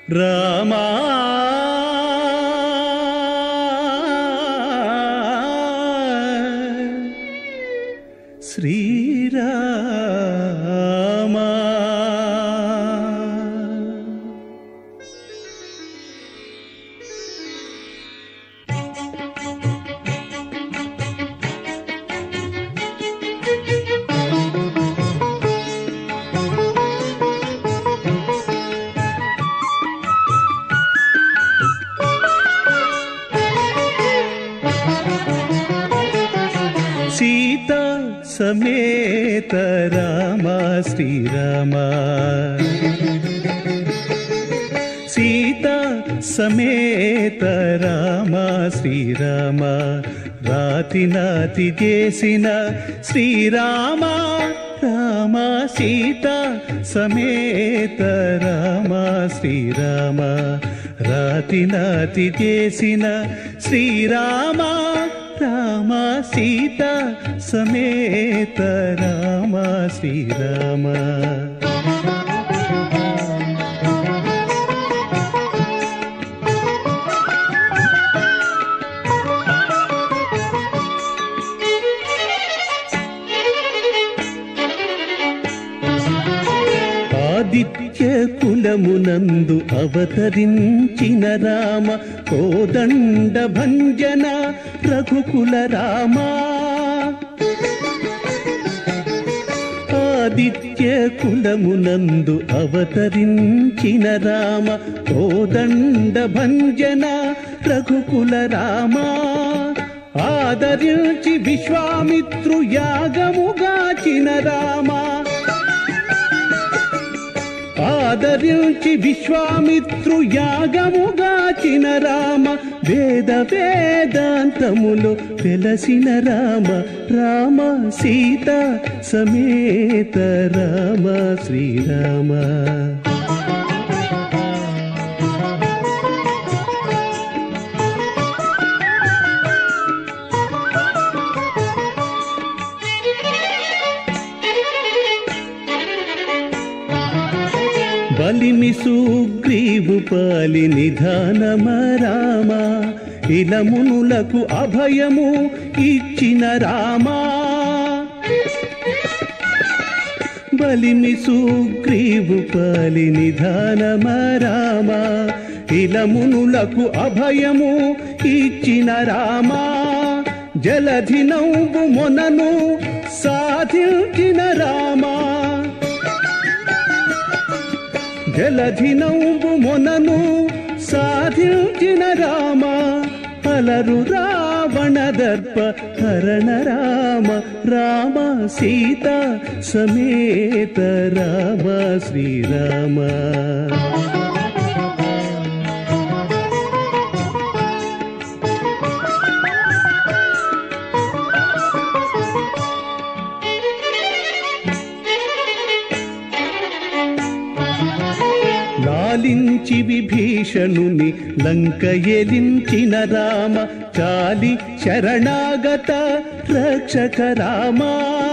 రామా శ్రీరామా సీతా సమేత రామ శ్రీరామ సీతా సమేత రామ శ్రీరామ రాతి నాతి చేసిన శ్రీరామ రామ సీత సమేత రామ శ్రీరామ రాతి నాతి చేసిన శ్రీరామ రామ సీత సమేత రామ శ్రీరామ ఆదిత్య కులమునందు అవతరించిన రామ కోదండ భంజన రఘుకుల రామా ఆదిత్య కులమునందు అవతరించిన రామ కోదండ భంజన రఘుకుల రామా ఆదరించి విశ్వామిత్రు యాగముగాచిన రామా ఆదరించి విశ్వామిత్రు యాగముగాచిన రామ వేద వేదాంతములు వెలసిన రామ రామ సీత సమేత రామ శ్రీరామ బలిమి సుగ్రీవు పాలి నిధానమ రామ ఇలమునులకు అభయము ఇచ్చిన రామా బలిమి సుగ్రీవు పాలి నిధానమ రామ ఇలమునులకు అభయము ఇచ్చిన రామా జలధి నవ్వు మొనను సాధించిన రామా జలధి నవ్వు మొనను సాధించిన రామ అలరు రావణ దర్ప హరణ రామ రామ సీత సమేత రామ శ్రీరామ లాలించి విభీషణుని లంక ఎలించిన రామ చాలి శరణాగత రక్షక రామా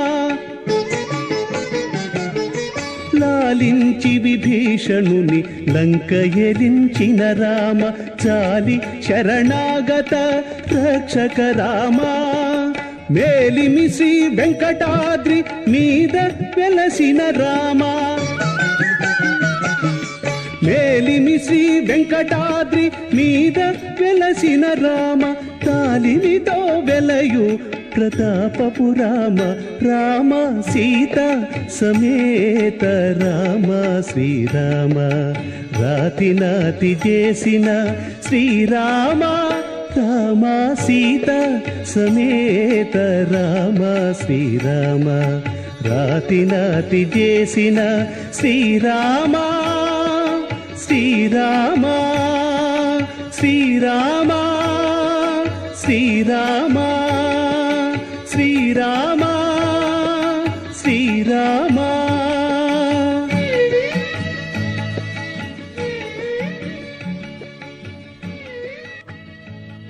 లాలించి విభీషణుని లంక ఎలించిన రామ చాలి శరణాగత రక్షక రామా మేలిమి శ్రీ వెంకటాద్రి మీద వెలసిన రామా మేలిమి శ్రీ వెంకటాద్రి మీద వెలసిన రామ తాలినితో వెలయు ప్రతాపపు రామ రామ సీత సమేత రామ శ్రీరామ రాతి నాతి చేసిన శ్రీరామ రామ సీత సమేత రామ శ్రీరామ రాతి నాతి చేసిన శ్రీరామ శ్రీరామ శ్రీరామ శ్రీరామ